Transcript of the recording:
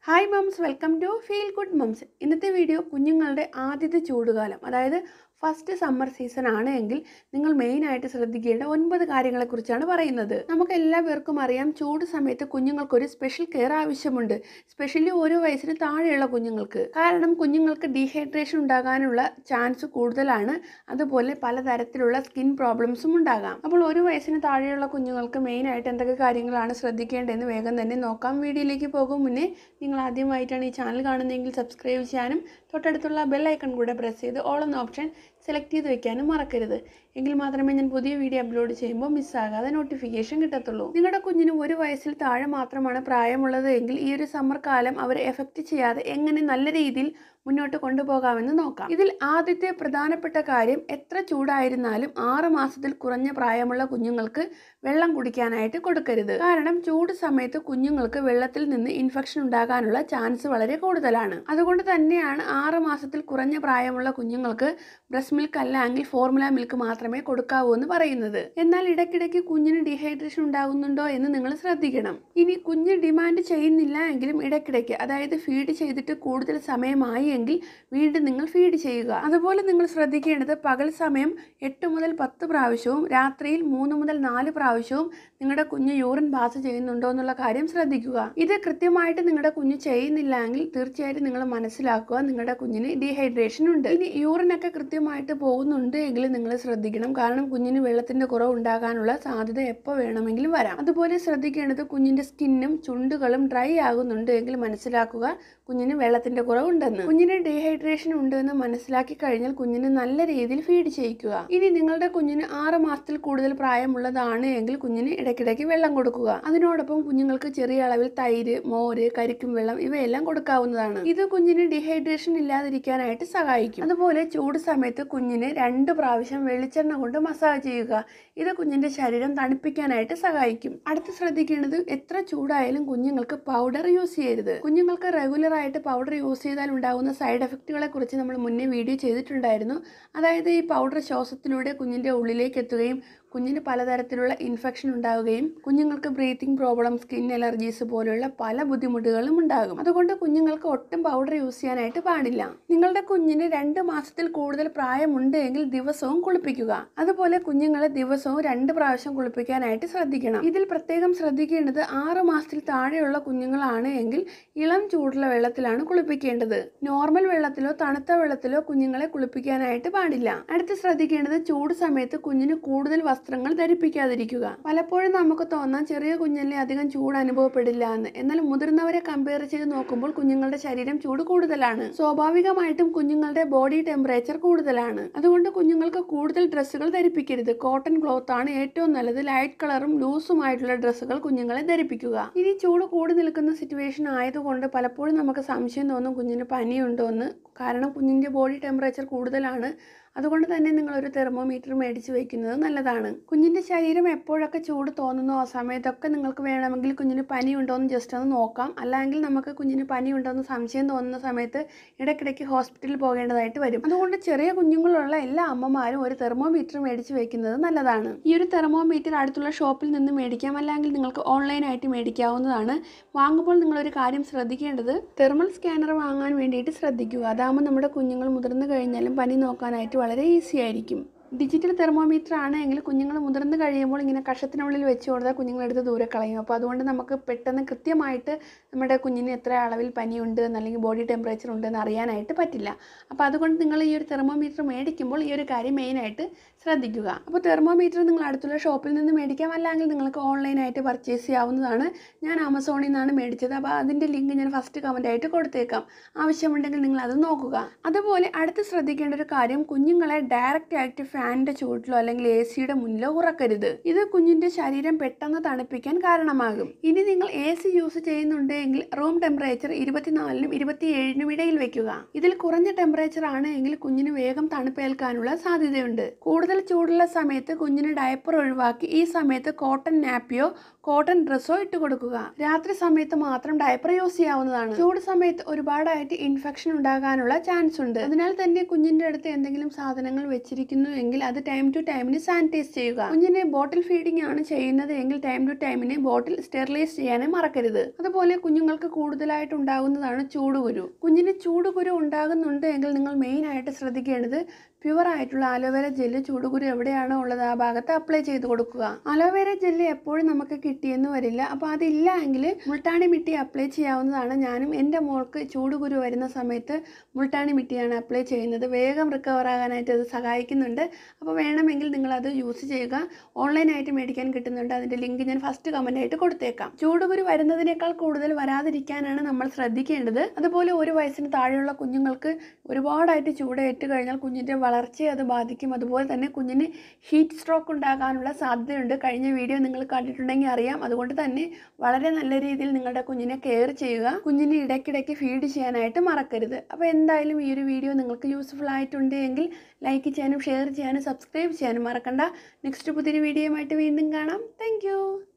hi mums welcome to feel good mums ഇന്നത്തെ video കുഞ്ഞുങ്ങളുടെ ആദ്യത്തെ ചൂടുകാലം അതായത് ഫസ്റ്റ് സമ്മർ സീസൺ ആണ് എങ്കിൽ നിങ്ങൾ മെയിനായിട്ട് ശ്രദ്ധിക്കേണ്ട ഒൻപത് കാര്യങ്ങളെക്കുറിച്ചാണ് പറയുന്നത് നമുക്ക് എല്ലാ പേർക്കും അറിയാം ചൂട് സമയത്ത് കുഞ്ഞുങ്ങൾക്കൊരു സ്പെഷ്യൽ കെയർ ആവശ്യമുണ്ട് സ്പെഷ്യലി ഓരോ വയസ്സിന് താഴെയുള്ള കുഞ്ഞുങ്ങൾക്ക് കാരണം കുഞ്ഞുങ്ങൾക്ക് ഡീഹൈഡ്രേഷൻ ഉണ്ടാകാനുള്ള ചാൻസ് കൂടുതലാണ് അതുപോലെ പലതരത്തിലുള്ള സ്കിൻ പ്രോബ്ലംസും ഉണ്ടാകാം അപ്പോൾ ഒരു വയസ്സിന് താഴെയുള്ള കുഞ്ഞുങ്ങൾക്ക് മെയിനായിട്ട് എന്തൊക്കെ കാര്യങ്ങളാണ് ശ്രദ്ധിക്കേണ്ടതെന്ന് വേഗം തന്നെ നോക്കാം വീഡിയോയിലേക്ക് പോകും മുന്നേ നിങ്ങൾ ആദ്യമായിട്ടാണ് ഈ ചാനൽ കാണുന്നതെങ്കിൽ സബ്സ്ക്രൈബ് ചെയ്യാനും തൊട്ടടുത്തുള്ള ബെൽ ഐക്കൺ കൂടെ പ്രസ് ചെയ്ത് ഓൾ എന്ന ഓപ്ഷൻ സെലക്ട് ചെയ്ത് വെക്കാനും മറക്കരുത് എങ്കിൽ മാത്രമേ ഞാൻ പുതിയ വീഡിയോ അപ്ലോഡ് ചെയ്യുമ്പോൾ മിസ്സാകാതെ നോട്ടിഫിക്കേഷൻ കിട്ടത്തുള്ളൂ നിങ്ങളുടെ കുഞ്ഞിന് ഒരു വയസ്സിൽ താഴെ മാത്രമാണ് പ്രായമുള്ളത് എങ്കിൽ ഈ ഒരു സമ്മർ കാലം അവരെ എഫക്റ്റ് ചെയ്യാതെ എങ്ങനെ നല്ല രീതിയിൽ മുന്നോട്ട് കൊണ്ടുപോകാമെന്ന് നോക്കാം ഇതിൽ ആദ്യത്തെ പ്രധാനപ്പെട്ട കാര്യം എത്ര ചൂടായിരുന്നാലും ആറ് മാസത്തിൽ കുറഞ്ഞ പ്രായമുള്ള കുഞ്ഞുങ്ങൾക്ക് വെള്ളം കുടിക്കാനായിട്ട് കൊടുക്കരുത് കാരണം ചൂട് സമയത്ത് കുഞ്ഞുങ്ങൾക്ക് വെള്ളത്തിൽ നിന്ന് ഇൻഫെക്ഷൻ ഉണ്ടാകാനുള്ള ചാൻസ് വളരെ കൂടുതലാണ് അതുകൊണ്ട് തന്നെയാണ് ആറ് മാസത്തിൽ കുറഞ്ഞ പ്രായമുള്ള കുഞ്ഞുങ്ങൾക്ക് ബ്രസ്റ്റ് മിൽക്ക് അല്ലെങ്കിൽ ഫോർമുല മിൽക്ക് മാത്രമേ കൊടുക്കാവൂ എന്ന് പറയുന്നത് എന്നാൽ ഇടയ്ക്കിടയ്ക്ക് കുഞ്ഞിന് ഡീഹൈഡ്രേഷൻ ഉണ്ടാകുന്നുണ്ടോ എന്ന് നിങ്ങൾ ശ്രദ്ധിക്കണം ഇനി കുഞ്ഞ് ഡിമാൻഡ് ചെയ്യുന്നില്ല എങ്കിലും ഇടയ്ക്കിടയ്ക്ക് അതായത് ഫീഡ് ചെയ്തിട്ട് കൂടുതൽ സമയമായി എങ്കിൽ വീണ്ടും നിങ്ങൾ ഫീഡ് ചെയ്യുക അതുപോലെ നിങ്ങൾ ശ്രദ്ധിക്കേണ്ടത് പകൽ സമയം എട്ട് മുതൽ പത്ത് പ്രാവശ്യവും രാത്രിയിൽ മൂന്ന് മുതൽ നാല് പ്രാവശ്യവും നിങ്ങളുടെ കുഞ്ഞ് യൂറിൻ പാസ് ചെയ്യുന്നുണ്ടോ എന്നുള്ള കാര്യം ശ്രദ്ധിക്കുക ഇത് കൃത്യമായിട്ട് നിങ്ങളുടെ കുഞ്ഞ് ചെയ്യുന്നില്ല എങ്കിൽ തീർച്ചയായിട്ടും നിങ്ങൾ മനസ്സിലാക്കുക നിങ്ങളുടെ കുഞ്ഞിന് ഡീഹൈഡ്രേഷൻ ഉണ്ട് ഇനി യൂറിനൊക്കെ കൃത്യമായിട്ട് പോകുന്നുണ്ട് എങ്കിൽ നിങ്ങൾ ശ്രദ്ധിക്കണം കാരണം കുഞ്ഞിന് വെള്ളത്തിന്റെ കുറവ് ഉണ്ടാകാനുള്ള സാധ്യത എപ്പോൾ വേണമെങ്കിലും വരാം അതുപോലെ ശ്രദ്ധിക്കേണ്ടത് കുഞ്ഞിന്റെ സ്കിന്നും ചുണ്ടുകളും ഡ്രൈ ആകുന്നുണ്ട് എങ്കിൽ മനസ്സിലാക്കുക കുഞ്ഞിന് വെള്ളത്തിന്റെ കുറവുണ്ടെന്ന് കുഞ്ഞിന് ഡീഹൈഡ്രേഷൻ ഉണ്ട് എന്ന് മനസ്സിലാക്കി കഴിഞ്ഞാൽ കുഞ്ഞിന് നല്ല രീതിയിൽ ഫീഡ് ചെയ്യിക്കുക ഇനി നിങ്ങളുടെ കുഞ്ഞിന് ആറ് മാസത്തിൽ കൂടുതൽ പ്രായമുള്ളതാണ് എങ്കിൽ കുഞ്ഞിന് ഇടയ്ക്കിടയ്ക്ക് വെള്ളം കൊടുക്കുക അതിനോടൊപ്പം കുഞ്ഞുങ്ങൾക്ക് ചെറിയ അളവിൽ തൈര് മോര് കരിക്കും വെള്ളം ഇവയെല്ലാം കൊടുക്കാവുന്നതാണ് ഇത് കുഞ്ഞിന് ഡീഹൈഡ്രേഷൻ ഇല്ലാതിരിക്കാനായിട്ട് സഹായിക്കും അതുപോലെ ചൂട് സമയത്ത് കുഞ്ഞിന് രണ്ട് പ്രാവശ്യം വെളിച്ചെണ്ണ കൊണ്ട് മസാജ് ചെയ്യുക ഇത് കുഞ്ഞിന്റെ ശരീരം തണുപ്പിക്കാനായിട്ട് സഹായിക്കും അടുത്ത് ശ്രദ്ധിക്കേണ്ടത് എത്ര ചൂടായാലും കുഞ്ഞുങ്ങൾക്ക് പൗഡർ യൂസ് ചെയ്യരുത് കുഞ്ഞുങ്ങൾക്ക് റെഗുലർ ആയിട്ട് പൗഡർ യൂസ് ചെയ്താൽ ഉണ്ടാകുന്ന സൈഡ് എഫക്റ്റുകളെ കുറിച്ച് നമ്മൾ മുന്നേ വീഡിയോ ചെയ്തിട്ടുണ്ടായിരുന്നു അതായത് ഈ പൗഡർ ശ്വാസത്തിലൂടെ കുഞ്ഞിന്റെ ഉള്ളിലേക്ക് എത്തുകയും കുഞ്ഞിന് പലതരത്തിലുള്ള ഇൻഫെക്ഷൻ ഉണ്ടാവുകയും കുഞ്ഞുങ്ങൾക്ക് ബ്രീത്തിങ് പ്രോബ്ലം സ്കിൻ അലർജീസ് പോലെയുള്ള പല ബുദ്ധിമുട്ടുകളും ഉണ്ടാകും അതുകൊണ്ട് കുഞ്ഞുങ്ങൾക്ക് ഒട്ടും പൗഡർ യൂസ് ചെയ്യാനായിട്ട് പാടില്ല നിങ്ങളുടെ കുഞ്ഞിന് രണ്ട് മാസത്തിൽ കൂടുതൽ പ്രായമുണ്ട് എങ്കിൽ ദിവസവും കുളിപ്പിക്കുക അതുപോലെ കുഞ്ഞുങ്ങളെ ദിവസവും രണ്ട് പ്രാവശ്യം കുളിപ്പിക്കാനായിട്ട് ശ്രദ്ധിക്കണം ഇതിൽ പ്രത്യേകം ശ്രദ്ധിക്കേണ്ടത് ആറ് മാസത്തിൽ താഴെയുള്ള കുഞ്ഞുങ്ങളാണ് എങ്കിൽ ഇളം ചൂടുള്ള വെള്ളത്തിലാണ് കുളിപ്പിക്കേണ്ടത് നോർമൽ വെള്ളത്തിലോ തണുത്ത വെള്ളത്തിലോ കുഞ്ഞുങ്ങളെ കുളിപ്പിക്കാനായിട്ട് പാടില്ല അടുത്ത് ശ്രദ്ധിക്കേണ്ടത് ചൂട് സമയത്ത് കുഞ്ഞിന് കൂടുതൽ വസ്ത്രങ്ങൾ ധരിപ്പിക്കാതിരിക്കുക പലപ്പോഴും നമുക്ക് തോന്നാം ചെറിയ കുഞ്ഞല്ലേ അധികം ചൂട് അനുഭവപ്പെടില്ല എന്ന് എന്നാൽ മുതിർന്നവരെ കമ്പയർ ചെയ്ത് നോക്കുമ്പോൾ കുഞ്ഞുങ്ങളുടെ ശരീരം ചൂട് കൂടുതലാണ് സ്വാഭാവികമായിട്ടും കുഞ്ഞുങ്ങളുടെ ബോഡി ടെമ്പറേച്ചർ കൂടുതലാണ് അതുകൊണ്ട് കുഞ്ഞുങ്ങൾക്ക് കൂടുതൽ ഡ്രസ്സുകൾ ധരിപ്പിക്കരുത് കോട്ടൺ ക്ലോത്ത് ആണ് ഏറ്റവും നല്ലത് ലൈറ്റ് കളറും ലൂസുമായിട്ടുള്ള ഡ്രസ്സുകൾ കുഞ്ഞുങ്ങളെ ധരിപ്പിക്കുക ഇനി ചൂട് കൂടി നിൽക്കുന്ന സിറ്റുവേഷൻ ആയതുകൊണ്ട് പലപ്പോഴും നമുക്ക് സംശയം തോന്നും കുഞ്ഞിന് പനിയുണ്ടോ എന്ന് കാരണം കുഞ്ഞിൻ്റെ ബോഡി ടെമ്പറേച്ചർ കൂടുതലാണ് അതുകൊണ്ട് തന്നെ നിങ്ങൾ ഒരു തെർമോമീറ്റർ മേടിച്ച് വയ്ക്കുന്നത് നല്ലതാണ് കുഞ്ഞിൻ്റെ ശരീരം എപ്പോഴൊക്കെ ചൂട് തോന്നുന്നോ ആ സമയത്തൊക്കെ നിങ്ങൾക്ക് വേണമെങ്കിൽ കുഞ്ഞിന് പനി ഉണ്ടോ എന്ന് ജസ്റ്റ് ഒന്ന് നോക്കാം അല്ലെങ്കിൽ നമുക്ക് കുഞ്ഞിന് പനി ഉണ്ടോ എന്ന് സംശയം തോന്നുന്ന സമയത്ത് ഇടയ്ക്കിടയ്ക്ക് ഹോസ്പിറ്റലിൽ പോകേണ്ടതായിട്ട് വരും അതുകൊണ്ട് ചെറിയ കുഞ്ഞുങ്ങളുള്ള എല്ലാ അമ്മമാരും ഒരു തെർമോമീറ്റർ മേടിച്ച് വയ്ക്കുന്നത് നല്ലതാണ് ഈ ഒരു തെർമോമീറ്റർ അടുത്തുള്ള ഷോപ്പിൽ നിന്ന് മേടിക്കാം അല്ലെങ്കിൽ നിങ്ങൾക്ക് ഓൺലൈനായിട്ട് മേടിക്കാവുന്നതാണ് വാങ്ങുമ്പോൾ നിങ്ങളൊരു കാര്യം ശ്രദ്ധിക്കേണ്ടത് തെർമൽ സ്കാനർ വാങ്ങാൻ വേണ്ടിയിട്ട് ശ്രദ്ധിക്കുക അതാകുമ്പോൾ നമ്മുടെ കുഞ്ഞുങ്ങൾ മുതിർന്നു കഴിഞ്ഞാലും പനി നോക്കാനായിട്ട് വളരെ ഈസി ആയിരിക്കും ഡിജിറ്റൽ തെർമോമീറ്റർ ആണെങ്കിൽ കുഞ്ഞുങ്ങൾ മുതിർന്ന് കഴിയുമ്പോൾ ഇങ്ങനെ കഷത്തിനുള്ളിൽ വെച്ച് കൊടുത്താൽ കുഞ്ഞുങ്ങളെടുത്ത് ദൂരെ കളയും അപ്പോൾ അതുകൊണ്ട് നമുക്ക് പെട്ടെന്ന് കൃത്യമായിട്ട് നമ്മുടെ കുഞ്ഞിന് എത്ര അളവിൽ പനിയുണ്ട് അല്ലെങ്കിൽ ബോഡി ടെമ്പറേച്ചർ ഉണ്ടെന്ന് അറിയാനായിട്ട് പറ്റില്ല അപ്പോൾ അതുകൊണ്ട് നിങ്ങൾ ഈ ഒരു തെർമോമീറ്റർ മേടിക്കുമ്പോൾ ഈ ഒരു കാര്യം മെയിനായിട്ട് ശ്രദ്ധിക്കുക അപ്പോൾ തെർമോമീറ്റർ നിങ്ങൾ അടുത്തുള്ള ഷോപ്പിൽ നിന്ന് മേടിക്കാം അല്ലെങ്കിൽ നിങ്ങൾക്ക് ഓൺലൈനായിട്ട് പർച്ചേസ് ചെയ്യാവുന്നതാണ് ഞാൻ ആമസോണിൽ നിന്നാണ് മേടിച്ചത് അപ്പോൾ അതിൻ്റെ ലിങ്ക് ഞാൻ ഫസ്റ്റ് കമൻ്റ് ആയിട്ട് കൊടുത്തേക്കാം ആവശ്യമുണ്ടെങ്കിൽ നിങ്ങൾ അത് നോക്കുക അതുപോലെ അടുത്ത് ശ്രദ്ധിക്കേണ്ട ഒരു കാര്യം കുഞ്ഞുങ്ങളെ ഡയറക്റ്റ് ആയിട്ട് ഫാനിൻ്റെ ചുവട്ടിലോ അല്ലെങ്കിൽ എ സിയുടെ മുന്നിലോ ഉറക്കരുത് ഇത് കുഞ്ഞിൻ്റെ ശരീരം പെട്ടെന്ന് തണുപ്പിക്കാൻ കാരണമാകും ഇനി നിങ്ങൾ എ സി യൂസ് ചെയ്യുന്നുണ്ടെങ്കിൽ റൂം ടെമ്പറേച്ചർ ഇരുപത്തിനാലിനും ഇരുപത്തിയേഴിനും ഇടയിൽ വെക്കുക ഇതിൽ കുറഞ്ഞ ടെമ്പറേച്ചർ ആണ് എങ്കിൽ കുഞ്ഞിന് വേഗം തണുപ്പേൽക്കാനുള്ള സാധ്യതയുണ്ട് കൂടുതൽ ചൂടുള്ള സമയത്ത് കുഞ്ഞിന് ഡയപ്പർ ഒഴിവാക്കി ഈ സമയത്ത് കോട്ടൺ നാപ്പിയോ കോട്ടൺ ഡ്രസ്സോ ഇട്ട് കൊടുക്കുക രാത്രി സമയത്ത് മാത്രം ഡയപ്പർ യൂസ് ചെയ്യാവുന്നതാണ് ചൂട് സമയത്ത് ഒരുപാടായിട്ട് ഇൻഫെക്ഷൻ ഉണ്ടാകാനുള്ള ചാൻസ് ഉണ്ട് അതിനാൽ തന്നെ കുഞ്ഞിന്റെ അടുത്ത് എന്തെങ്കിലും സാധനങ്ങൾ വെച്ചിരിക്കുന്നു എങ്കിൽ അത് ടൈം ടു ടൈമിന് സാനിറ്റൈസ് ചെയ്യുക കുഞ്ഞിനെ ബോട്ടിൽ ഫീഡിംഗ് ആണ് ചെയ്യുന്നത് എങ്കിൽ ടൈം ടു ടൈമിന് ബോട്ടിൽ സ്റ്റെറിലൈസ് ചെയ്യാനും മറക്കരുത് അതുപോലെ കുഞ്ഞുങ്ങൾക്ക് കൂടുതലായിട്ട് ഉണ്ടാകുന്നതാണ് ചൂടുകുരു കുഞ്ഞിന് ചൂടുകുരു ഉണ്ടാകുന്നുണ്ട് എങ്കിൽ നിങ്ങൾ മെയിൻ ആയിട്ട് ശ്രദ്ധിക്കേണ്ടത് പ്യുവർ ആയിട്ടുള്ള അലോവേര ജെല്ല് ചൂടുകുരു എവിടെയാണോ ഉള്ളത് ആ ഭാഗത്ത് അപ്ലൈ ചെയ്ത് കൊടുക്കുക അലോവേര ജെല്ല് എപ്പോഴും നമുക്ക് കിട്ടിയെന്ന് വരില്ല അപ്പോൾ അതില്ല എങ്കിൽ മുൾട്ടാണി മിട്ടി അപ്ലൈ ചെയ്യാവുന്നതാണ് ഞാനും എൻ്റെ മോൾക്ക് ചൂടുകുരു വരുന്ന സമയത്ത് മുൾട്ടാണി മിട്ടിയാണ് അപ്ലൈ ചെയ്യുന്നത് വേഗം റിക്കവർ ആകാനായിട്ട് അത് സഹായിക്കുന്നുണ്ട് അപ്പോൾ വേണമെങ്കിൽ നിങ്ങളത് യൂസ് ചെയ്യുക ഓൺലൈനായിട്ട് മേടിക്കാൻ കിട്ടുന്നുണ്ട് അതിൻ്റെ ലിങ്ക് ഞാൻ ഫസ്റ്റ് കമൻ്റ് ആയിട്ട് കൊടുത്തേക്കാം ചൂടുകുരു വരുന്നതിനേക്കാൾ കൂടുതൽ വരാതിരിക്കാനാണ് നമ്മൾ ശ്രദ്ധിക്കേണ്ടത് അതുപോലെ ഒരു വയസ്സിന് താഴെയുള്ള കുഞ്ഞുങ്ങൾക്ക് ഒരുപാടായിട്ട് ചൂടേറ്റ് കഴിഞ്ഞാൽ കുഞ്ഞിൻ്റെ വളർച്ചയെ അത് ബാധിക്കും അതുപോലെ തന്നെ കുഞ്ഞിന് ഹീറ്റ് സ്ട്രോക്ക് ഉണ്ടാകാനുള്ള സാധ്യതയുണ്ട് കഴിഞ്ഞ വീഡിയോ നിങ്ങൾ കണ്ടിട്ടുണ്ടെങ്കിൽ അറിയാം അതുകൊണ്ട് തന്നെ വളരെ നല്ല രീതിയിൽ നിങ്ങളുടെ കുഞ്ഞിനെ കെയർ ചെയ്യുക കുഞ്ഞിന് ഇടയ്ക്കിടയ്ക്ക് ഫീഡ് ചെയ്യാനായിട്ട് മറക്കരുത് അപ്പോൾ എന്തായാലും ഈ ഒരു വീഡിയോ നിങ്ങൾക്ക് യൂസ്ഫുൾ ആയിട്ടുണ്ട് എങ്കിൽ ലൈക്ക് ചെയ്യാനും ഷെയർ ചെയ്യാനും സബ്സ്ക്രൈബ് ചെയ്യാനും മറക്കണ്ട നെക്സ്റ്റ് പുതിയൊരു വീഡിയോയുമായിട്ട് വീണ്ടും കാണാം താങ്ക്